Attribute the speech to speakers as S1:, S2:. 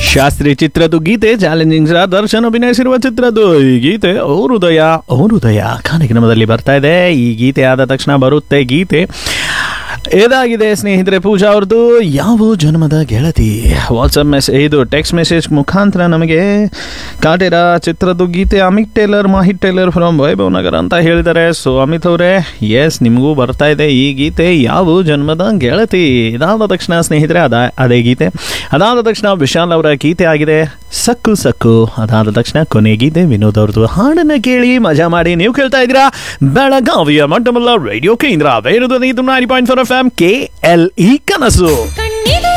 S1: ಶಾಸ್ತ್ರಿ ಚಿತ್ರದ ಗೀತೆ challenging star Darshan ಅಭಿನಯಿಸಿರುವ ಚಿತ್ರದ್ದು ಈ ಗೀತೆ ಓ ಹೃದಯ ಓ ಹೃದಯ ಕಾರ್ಯಕ್ರಮದಲ್ಲಿ ಬರ್ತಾ ಇದೆ ಈ ಗೀತೆ ಆದ ತಕ್ಷಣ ಬರುತ್ತೆ ಗೀತೆ ಇದಾಗಿದೆ ಸ್ನೇಹಿತರೆ ಪೂಜಾ ಅವ್ರದ್ದು ಯಾವ ಜನ್ಮದ ಗೆಳತಿ ವಾಟ್ಸಪ್ ಮೆಸೇಜ್ ಇದು ಟೆಕ್ಸ್ಟ್ ಮೆಸೇಜ್ ಮುಖಾಂತರ ನಮಗೆ ಕಾಟೇರ ಚಿತ್ರದ ಗೀತೆ ಅಮಿತ್ ಟೇಲರ್ ಮಾಹಿತ್ ಟೇಲರ್ ಫ್ರಮ್ ವೈಭವ್ ನಗರ ಅಂತ ಹೇಳಿದ್ದಾರೆ ಸೊ ಅಮಿತ್ ಅವರೇ ಎಸ್ ನಿಮಗೂ ಬರ್ತಾ ಇದೆ ಈ ಗೀತೆ ಯಾವ ಜನ್ಮದ ಗೆಳತಿ ಇದಾದ ತಕ್ಷಣ ಸ್ನೇಹಿತರೆ ಅದ ಅದೇ ಗೀತೆ ಅದಾದ ತಕ್ಷಣ ವಿಶಾಲ್ ಅವರ ಗೀತೆ ಆಗಿದೆ ಸಕ್ಕು ಸಕ್ಕು ಅದಾದ ತಕ್ಷಣ ಕೊನೆ ಗೀತೆ ವಿನೋದ್ ಅವ್ರದ್ದು ಹಾಡನ್ನ ಕೇಳಿ ಮಜಾ ಮಾಡಿ ನೀವು ಕೇಳ್ತಾ ಇದ್ದೀರಾ ಬೆಳಗಾವಿಯ ಮಂಟಮಲ್ಲ ರೇಡಿಯೋ ಕೇಂದ್ರ ಬೇರೆ ಇದು ninety point four F M K L E ಕನಸು
S2: ಕಣ್ಣಿದೆ